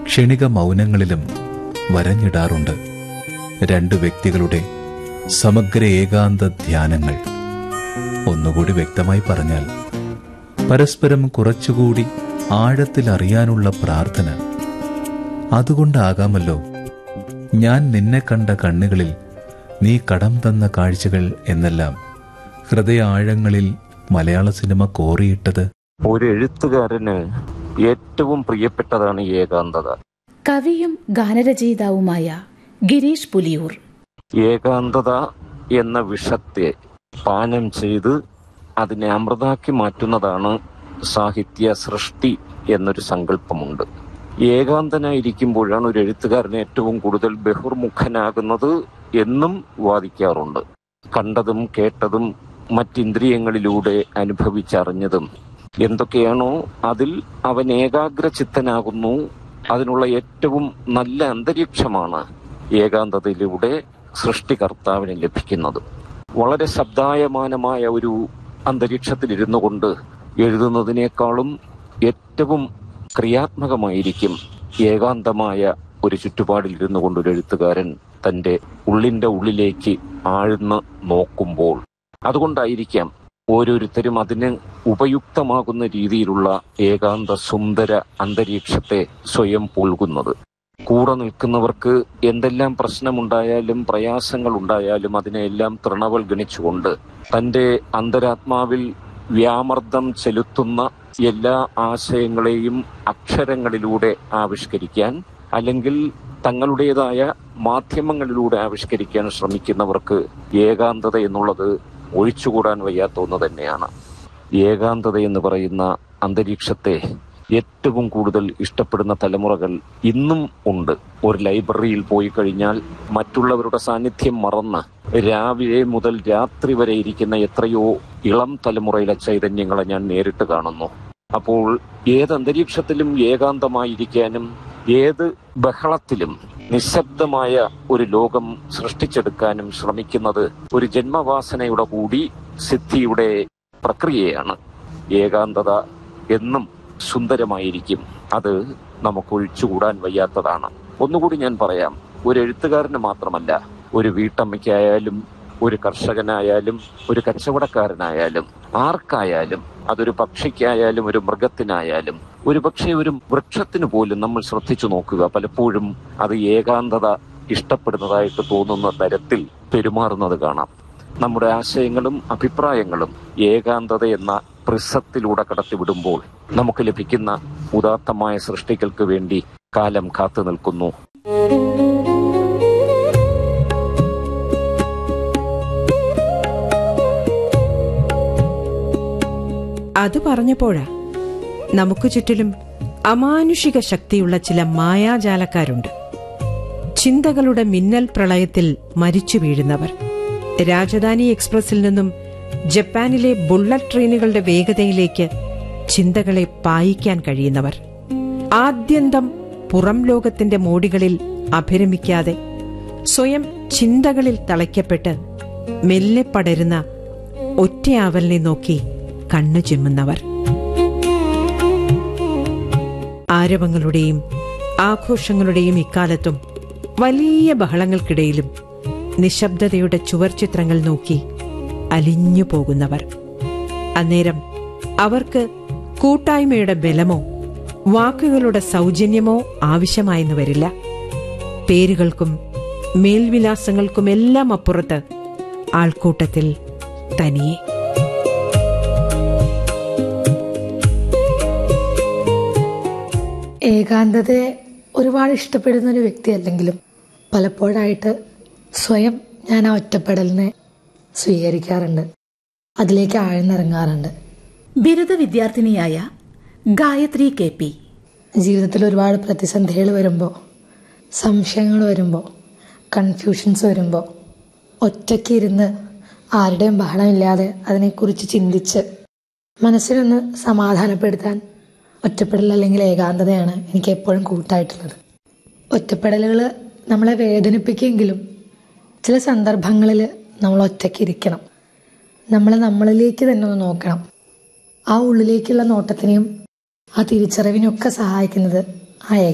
ക്ഷണിക മൗനങ്ങളിലും വരഞ്ഞിടാറുണ്ട് രണ്ട് വ്യക്തികളുടെ സമഗ്ര ഏകാന്ത ധ്യാനങ്ങൾ ഒന്നുകൂടി വ്യക്തമായി പറഞ്ഞാൽ പരസ്പരം കുറച്ചുകൂടി ആഴത്തിൽ അറിയാനുള്ള പ്രാർത്ഥന അതുകൊണ്ടാകാമല്ലോ ഞാൻ നിന്നെ കണ്ട കണ്ണുകളിൽ നീ കടം തന്ന കാഴ്ചകൾ എന്നെല്ലാം ഹൃദയ ആഴങ്ങളിൽ മലയാള സിനിമ കോറിയിട്ടത് ഒരു എഴുത്തുകാരന് ഏറ്റവും പ്രിയപ്പെട്ടതാണ് ഏകാന്തത കവിയും ഗാനരചയിതാവുമായ ഗിരീഷ് പുലിയൂർ ഏകാന്തത എന്ന വിഷത്തെ പാനം ചെയ്ത് അതിനെ അമൃതാക്കി മാറ്റുന്നതാണ് സാഹിത്യ സൃഷ്ടി എന്നൊരു സങ്കല്പമുണ്ട് ഏകാന്തനായിരിക്കുമ്പോഴാണ് ഒരു എഴുത്തുകാരൻ ഏറ്റവും കൂടുതൽ ബഹുർമുഖനാകുന്നത് എന്നും വാദിക്കാറുണ്ട് കണ്ടതും കേട്ടതും മറ്റിന്ദ്രിയങ്ങളിലൂടെ അനുഭവിച്ചറിഞ്ഞതും എന്തൊക്കെയാണോ അതിൽ അവൻ ഏകാഗ്രചിത്തനാകുന്നു അതിനുള്ള ഏറ്റവും നല്ല അന്തരീക്ഷമാണ് ഏകാന്തതയിലൂടെ സൃഷ്ടികർത്താവിന് ലഭിക്കുന്നത് വളരെ ശബ്ദായമാനമായ ഒരു അന്തരീക്ഷത്തിൽ ഇരുന്നു കൊണ്ട് എഴുതുന്നതിനേക്കാളും ഏറ്റവും ക്രിയാത്മകമായിരിക്കും ഏകാന്തമായ ഒരു ചുറ്റുപാടിൽ ഇരുന്നു കൊണ്ട് ഒരു എഴുത്തുകാരൻ തന്റെ ഉള്ളിന്റെ ഉള്ളിലേക്ക് ആഴ്ന്ന് നോക്കുമ്പോൾ അതുകൊണ്ടായിരിക്കാം ഓരോരുത്തരും അതിന് ഉപയുക്തമാകുന്ന രീതിയിലുള്ള ഏകാന്ത സുന്ദര അന്തരീക്ഷത്തെ സ്വയം പുൽകുന്നത് കൂടെ നിൽക്കുന്നവർക്ക് എന്തെല്ലാം പ്രശ്നമുണ്ടായാലും പ്രയാസങ്ങൾ ഉണ്ടായാലും അതിനെല്ലാം തൃണവൽഗണിച്ചുകൊണ്ട് തന്റെ അന്തരാത്മാവിൽ വ്യാമർദ്ദം ചെലുത്തുന്ന എല്ലാ ആശയങ്ങളെയും അക്ഷരങ്ങളിലൂടെ ആവിഷ്കരിക്കാൻ അല്ലെങ്കിൽ തങ്ങളുടേതായ മാധ്യമങ്ങളിലൂടെ ആവിഷ്കരിക്കാൻ ശ്രമിക്കുന്നവർക്ക് ഏകാന്തത എന്നുള്ളത് ഒഴിച്ചുകൂടാൻ വയ്യാത്ത ഒന്ന് തന്നെയാണ് ഏകാന്തത എന്ന് പറയുന്ന അന്തരീക്ഷത്തെ ഏറ്റവും കൂടുതൽ ഇഷ്ടപ്പെടുന്ന തലമുറകൾ ഇന്നും ഉണ്ട് ഒരു ലൈബ്രറിയിൽ പോയി കഴിഞ്ഞാൽ മറ്റുള്ളവരുടെ സാന്നിധ്യം മറന്ന് രാവിലെ മുതൽ രാത്രി വരെ ഇരിക്കുന്ന എത്രയോ ഇളം തലമുറയിലെ ചൈതന്യങ്ങളെ ഞാൻ നേരിട്ട് കാണുന്നു അപ്പോൾ ഏത് അന്തരീക്ഷത്തിലും ഏകാന്തമായിരിക്കാനും ഏത് ബഹളത്തിലും നിശബ്ദമായ ഒരു ലോകം സൃഷ്ടിച്ചെടുക്കാനും ശ്രമിക്കുന്നത് ഒരു ജന്മവാസനയുടെ കൂടി സിദ്ധിയുടെ പ്രക്രിയയാണ് ഏകാന്തത എന്നും സുന്ദരമായിരിക്കും അത് നമുക്ക് ഒഴിച്ചുകൂടാൻ വയ്യാത്തതാണ് ഒന്നുകൂടി ഞാൻ പറയാം ഒരു എഴുത്തുകാരന് മാത്രമല്ല ഒരു വീട്ടമ്മയ്ക്കായാലും ഒരു കർഷകനായാലും ഒരു കച്ചവടക്കാരനായാലും ആർക്കായാലും അതൊരു പക്ഷിക്കായാലും ഒരു മൃഗത്തിനായാലും ഒരു പക്ഷേ ഒരു വൃക്ഷത്തിന് പോലും നമ്മൾ ശ്രദ്ധിച്ചു നോക്കുക പലപ്പോഴും അത് ഏകാന്തത ഇഷ്ടപ്പെടുന്നതായിട്ട് തോന്നുന്ന തരത്തിൽ പെരുമാറുന്നത് കാണാം നമ്മുടെ ആശയങ്ങളും അഭിപ്രായങ്ങളും ഏകാന്തത എന്ന പ്രിസത്തിലൂടെ കടത്തിവിടുമ്പോൾ നമുക്ക് ലഭിക്കുന്ന ഉദാത്തമായ സൃഷ്ടികൾക്ക് വേണ്ടി കാലം കാത്തു നിൽക്കുന്നു അത് പറഞ്ഞപ്പോഴാ നമുക്ക് ചുറ്റിലും അമാനുഷിക ശക്തിയുള്ള ചില മായാജാലക്കാരുണ്ട് ചിന്തകളുടെ മിന്നൽ പ്രളയത്തിൽ മരിച്ചു വീഴുന്നവർ രാജധാനി എക്സ്പ്രസിൽ നിന്നും ജപ്പാനിലെ ബുള്ളറ്റ് ട്രെയിനുകളുടെ വേഗതയിലേക്ക് ചിന്തകളെ പായിക്കാൻ കഴിയുന്നവർ ആദ്യന്തം പുറം ലോകത്തിന്റെ മോടികളിൽ അഭിരമിക്കാതെ സ്വയം ചിന്തകളിൽ തളയ്ക്കപ്പെട്ട് മെല്ലെ പടരുന്ന ഒറ്റയാവലിനെ നോക്കി കണ്ണു ചിമ്മുന്നവർ ആരവങ്ങളുടെയും ആഘോഷങ്ങളുടെയും ഇക്കാലത്തും വലിയ ബഹളങ്ങൾക്കിടയിലും നിശബ്ദതയുടെ ചുവർചിത്രങ്ങൾ നോക്കി അലിഞ്ഞു പോകുന്നവർ അന്നേരം അവർക്ക് കൂട്ടായ്മയുടെ ബലമോ വാക്കുകളുടെ സൗജന്യമോ ആവശ്യമായെന്ന് വരില്ല പേരുകൾക്കും മേൽവിലാസങ്ങൾക്കുമെല്ലാം അപ്പുറത്ത് ആൾക്കൂട്ടത്തിൽ തനിയെ ഏകാന്തതയെ ഒരുപാട് ഇഷ്ടപ്പെടുന്ന ഒരു വ്യക്തി അല്ലെങ്കിലും പലപ്പോഴായിട്ട് സ്വയം ഞാൻ ആ ഒറ്റപ്പെടലിനെ സ്വീകരിക്കാറുണ്ട് അതിലേക്ക് ആഴ്ന്നിറങ്ങാറുണ്ട് ബിരുദ വിദ്യാർത്ഥിനിയായ ഗായത്രി കെ പി ജീവിതത്തിൽ ഒരുപാട് പ്രതിസന്ധികൾ വരുമ്പോൾ സംശയങ്ങൾ വരുമ്പോൾ കൺഫ്യൂഷൻസ് വരുമ്പോൾ ഒറ്റയ്ക്ക് ഇരുന്ന് ആരുടെയും ബഹളമില്ലാതെ അതിനെക്കുറിച്ച് ചിന്തിച്ച് മനസ്സിനൊന്ന് സമാധാനപ്പെടുത്താൻ ഒറ്റപ്പെടൽ അല്ലെങ്കിൽ ഏകാന്തതയാണ് എനിക്ക് എപ്പോഴും കൂട്ടായിട്ടുള്ളത് ഒറ്റപ്പെടലുകൾ നമ്മളെ വേദനിപ്പിക്കുമെങ്കിലും ചില സന്ദർഭങ്ങളിൽ നമ്മൾ ഒറ്റയ്ക്ക് ഇരിക്കണം നമ്മൾ നമ്മളിലേക്ക് തന്നെ ഒന്ന് നോക്കണം ആ ഉള്ളിലേക്കുള്ള നോട്ടത്തിനെയും ആ തിരിച്ചറിവിനെയൊക്കെ സഹായിക്കുന്നത് ആ